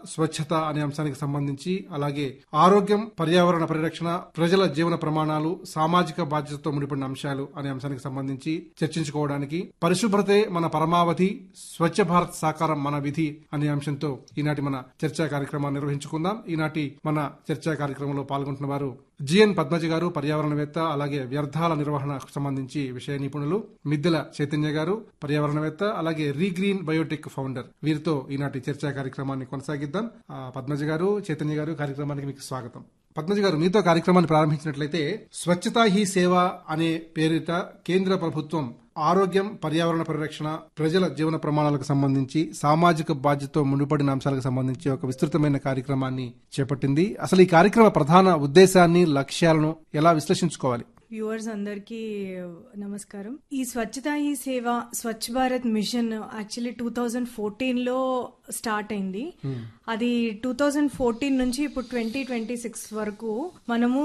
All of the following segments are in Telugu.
స్వచ్ఛత అనే అంశానికి సంబంధించి అలాగే ఆరోగ్యం పర్యావరణ పరిరక్షణ ప్రజల జీవన ప్రమాణాలు సామాజిక బాధ్యతతో ముడిపడిన అంశాలు అనే అంశానికి సంబంధించి చర్చించుకోవడానికి పరిశుభ్రతే మన పరమావధి స్వచ్ఛ భారత్ సాకారం మన విధి అనే అంశంతో ఈనాటి మన చర్చా కార్యక్రమాన్ని నిర్వహించుకుందాం ఈనాటి మన చర్చా కార్యక్రమంలో పాల్గొంటున్న వారు జిఎన్ పద్మజ గారు పర్యావరణవేత్త అలాగే వ్యర్థాల నిర్వహణకు సంబంధించి విషయ నిపుణులు మిద్దెల చైతన్య గారు పర్యావరణవేత్త అలాగే రీగ్రీన్ బయోటెక్ ఫౌండర్ వీరితో ఈనాటి చర్చా కార్యక్రమాన్ని కొనసాగిద్దాం ఆ, పద్మజ గారు చైతన్య గారు కార్యక్రమానికి మీకు స్వాగతం పద్మజ గారు మీతో కార్యక్రమాన్ని ప్రారంభించినట్లయితే స్వచ్ఛతా హీ సేవ అనే పేరిట కేంద్ర ప్రభుత్వం ఆరోగ్యం పర్యావరణ పరిరక్షణ ప్రజల జీవన ప్రమాణాలకు సంబంధించి సామాజిక బాధ్యతతో ముడిపడిన అంశాలకు సంబంధించి ఒక విస్తృతమైన కార్యక్రమాన్ని చేపట్టింది అసలు ఈ కార్యక్రమ ప్రధాన ఉద్దేశాన్ని లక్ష్యాలను ఎలా విశ్లేషించుకోవాలి వ్యూవర్స్ అందరికీ నమస్కారం ఈ స్వచ్ఛత ఈ సేవ Swachh Bharat mission actually two thousand fourteen లో స్టార్ట్ అయింది అది టూ థౌజండ్ ఫోర్టీన్ నుంచి ఇప్పుడు ట్వంటీ ట్వంటీ సిక్స్ వరకు మనము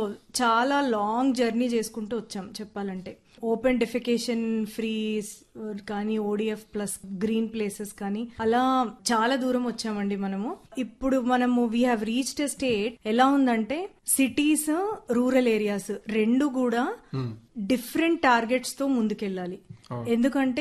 చాలా లాంగ్ జర్నీ చేసుకుంటూ వచ్చాం చెప్పాలంటే ఓపెన్ డెఫికేషన్ ఫ్రీ కానీ ఓడిఎఫ్ ప్లస్ గ్రీన్ ప్లేసెస్ కానీ అలా చాలా దూరం వచ్చామండి మనము ఇప్పుడు మనము వీ హ్యావ్ రీచ్డ్ స్టేట్ ఎలా ఉందంటే సిటీస్ రూరల్ ఏరియాస్ రెండు కూడా డిఫరెంట్ టార్గెట్స్ తో ముందుకెళ్ళాలి ఎందుకంటే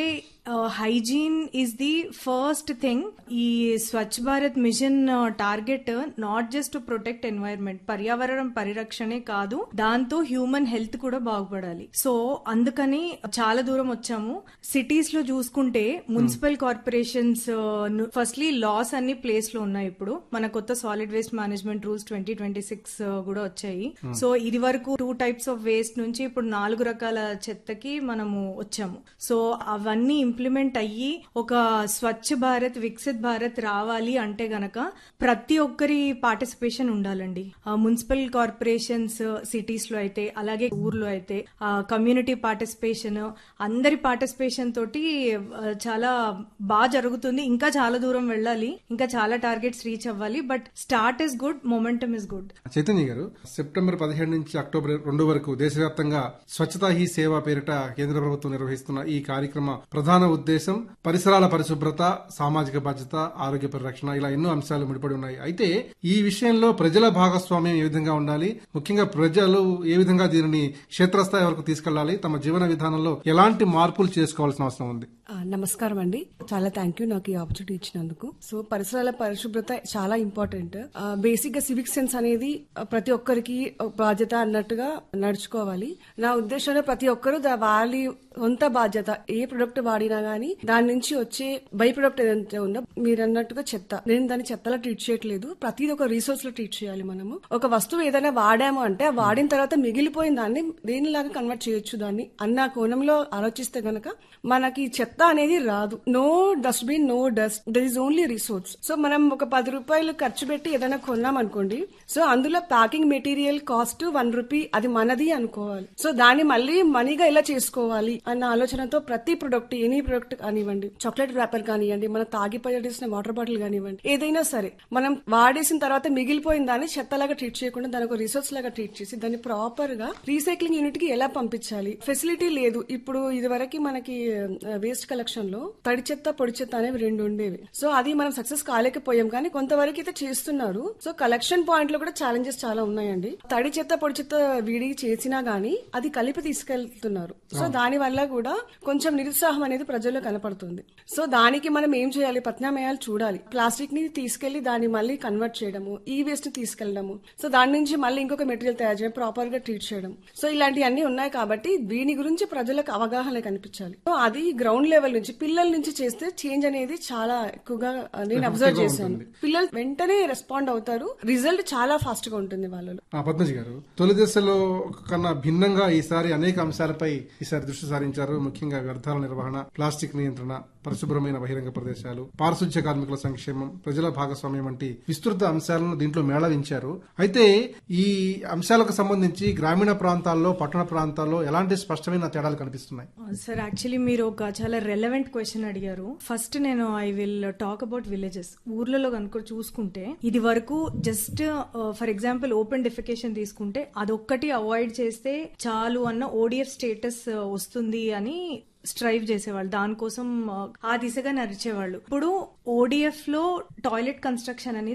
hygiene is the first thing ఈ Swachh Bharat mission target not just to protect environment పర్యావరణం పరిరక్షణే కాదు దాంతో హ్యూమన్ హెల్త్ కూడా బాగుపడాలి సో అందుకని చాలా దూరం వచ్చాము సిటీస్ లో చూసుకుంటే మున్సిపల్ కార్పొరేషన్స్ ఫస్ట్లీ లాస్ అన్ని ప్లేస్ లో ఉన్నాయి ఇప్పుడు మన కొత్త solid waste management rules twenty twenty six కూడా వచ్చాయి సో ఇది వరకు టూ టైప్స్ ఆఫ్ వేస్ట్ నుంచి ఇప్పుడు నాలుగు రకాల చెత్తకి మనము వచ్చాము సో అవన్నీ ఇంప్లిమెంట్ అయ్యి ఒక స్వచ్ఛ భారత్ వికసిత్ భారత్ రావాలి అంటే గనక ప్రతి ఒక్కరి పార్టిసిపేషన్ ఉండాలండి మున్సిపల్ కార్పొరేషన్స్ సిటీస్ లో అయితే అలాగే ఊర్లో అయితే కమ్యూనిటీ పార్టిసిపేషన్ అందరి పార్టిసిపేషన్ తోటి ఆ, చాలా బాగా జరుగుతుంది ఇంకా చాలా దూరం వెళ్ళాలి ఇంకా చాలా టార్గెట్స్ రీచ్ అవ్వాలి but start is good momentum is good Chaitanya గారు సెప్టెంబర్ పదిహేడు నుంచి అక్టోబర్ రెండు వరకు దేశవ్యాప్తంగా స్వచ్ఛతా హీ సేవ పేరిట కేంద్ర ప్రభుత్వం నిర్వహిస్తున్న ఈ కార్యక్రమ ప్రధాన ఉద్దేశం పరిసరాల పరిశుభ్రత సామాజిక బాధ్యత ఆరోగ్య పరిరక్షణ ఇలా ఎన్నో అంశాలు ముడిపడి ఉన్నాయి అయితే ఈ విషయంలో ప్రజల భాగస్వామ్యం ఏ విధంగా ఉండాలి ముఖ్యంగా ప్రజలు ఏ విధంగా దీనిని క్షేత్రస్థాయి వరకు తీసుకెళ్లాలి తమ జీవన విధానంలో ఎలాంటి మార్పులు చేసుకోవాల్సిన అవసరం ఉంది ఆ, నమస్కారం అండి చాలా థ్యాంక్ యూ నాకు ఈ ఆపర్చునిటీ ఇచ్చినందుకు సో పరిసరాల పరిశుభ్రత చాలా ఇంపార్టెంట్ బేసిక్ గా సివిక్ సెన్స్ అనేది ఆ, ప్రతి ఒక్కరికి ఒక బాధ్యత అన్నట్టుగా నడుచుకోవాలి నా ఉద్దేశంలో ప్రతి ఒక్కరు దా- వాళ్ళ సొంత బాధ్యత ఏ ప్రొడక్ట్ వాడినా గానీ దాని నుంచి వచ్చే బై ప్రొడక్ట్ ఏదైతే ఉందో మీరు అన్నట్టుగా చెత్త నేను దాన్ని చెత్తలా ట్రీట్ చేయట్లేదు ప్రతిది ఒక రీసోర్స్ లో ట్రీట్ చేయాలి మనము ఒక వస్తువు ఏదైనా వాడాము అంటే ఆ వాడిన తర్వాత మిగిలిపోయిన దాన్ని దేనిలాగా కన్వర్ట్ చేయొచ్చు దాన్ని అన్న కోణంలో ఆలోచిస్తే గనక మనకి చెత్త అనేది రాదు no dustbin no dust there is only resource so మనం ఒక పది రూపాయలు ఖర్చు పెట్టి ఏదైనా కొన్నాం అనుకోండి సో అందులో packing material cost one rupee అది మనది అనుకోవాలి సో దాన్ని మళ్ళీ మనీగా ఎలా చేసుకోవాలి అన్న ఆలోచనతో ప్రతి ప్రొడక్ట్ ఎనీ ప్రొడక్ట్ కానివ్వండి చాక్లెట్ ర్యాపర్ కానివ్వండి మనం తాగి పడేసిన వాటర్ బాటిల్ కానివ్వండి ఏదైనా సరే మనం వాడేసిన తర్వాత మిగిలిపోయిన దాన్ని చెత్తలాగా ట్రీట్ చేయకుండా దాని ఒక రిసోర్స్ లాగా ట్రీట్ చేసి దాన్ని ప్రాపర్ గా రీసైక్లింగ్ యూనిట్ కి ఎలా పంపించాలి ఫెసిలిటీ లేదు ఇప్పుడు ఇది వరకు మనకి వేస్ట్ కలెక్షన్ లో తడి చెత్త పొడి చెత్త అనేవి రెండు ఉండేవి సో అది మనం సక్సెస్ కాలేకపోయాం కానీ కొంతవరకు అయితే చేస్తున్నారు సో కలెక్షన్ పాయింట్ లో కూడా ఛాలెంజెస్ చాలా ఉన్నాయండి తడి చెత్త పొడి చెత్త విడి చేసినా గానీ అది కలిపి తీసుకెళ్తున్నారు సో దాని వల్ల కూడా కొంచెం నిరుత్సాహం అనేది ప్రజల్లో కనపడుతుంది సో దానికి మనం ఏం చేయాలి ప్రత్యామ్నాయాలు చూడాలి ప్లాస్టిక్ ని తీసుకెళ్లి దాన్ని మళ్ళీ కన్వర్ట్ చేయడము ఈ వేస్ట్ ని తీసుకెళ్లడము సో దాని నుంచి మళ్ళీ ఇంకొక మెటీరియల్ తయారు చేయడం ప్రాపర్ గా ట్రీట్ చేయడం సో ఇలాంటివన్నీ ఉన్నాయి కాబట్టి దీని గురించి ప్రజలకు అవగాహన కనిపించాలి సో అది గ్రౌండ్ లెవెల్ నుంచి పిల్లల నుంచి చేస్తే చేంజ్ అనేది చాలా ఎక్కువగా ఆ, నేను అబ్జర్వ్ చేశాను పిల్లలు వెంటనే రెస్పాండ్ అవుతారు రిజల్ట్ చాలా ఫాస్ట్ గా ఉంటుంది వాళ్ళలో ఆ, పద్మజి గారు తొలి దశలో కన్నా భిన్నంగా ఈసారి అనేక అంశాలపై ఈసారి దృష్టి సారించారు ముఖ్యంగా వ్యర్థాల నిర్వహణ ప్లాస్టిక్ నియంత్రణ పరిశుభ్రమైన బహిరంగ ప్రదేశాలు పారిశుధ్య కార్మికుల సంక్షేమం ప్రజల భాగస్వామ్యం వంటి విస్తృత అంశాలను దీంట్లో మేళవించారు అయితే ఈ అంశాలకు సంబంధించి గ్రామీణ ప్రాంతాల్లో పట్టణ ప్రాంతాల్లో ఎలాంటి స్పష్టమైన తేడాలు కనిపిస్తున్నాయి సార్ యాక్చువల్లీ మీరు ఒక చాలా రెలవెంట్ క్వశ్చన్ అడిగారు ఫస్ట్ నేను I will talk about villages ఊర్లలో కనుక చూసుకుంటే ఇది వరకు just for example open defecation తీసుకుంటే అదొక్కటి అవాయిడ్ చేస్తే చాలు అన్న ఓడిఎఫ్ స్టేటస్ వస్తుంది అని స్ట్రైవ్ చేసేవాళ్ళు దానికోసం ఆ, ఆ దిశగా నడిచేవాళ్ళు ఇప్పుడు ఓడిఎఫ్ లో టాయిలెట్ కన్స్ట్రక్షన్ అనేది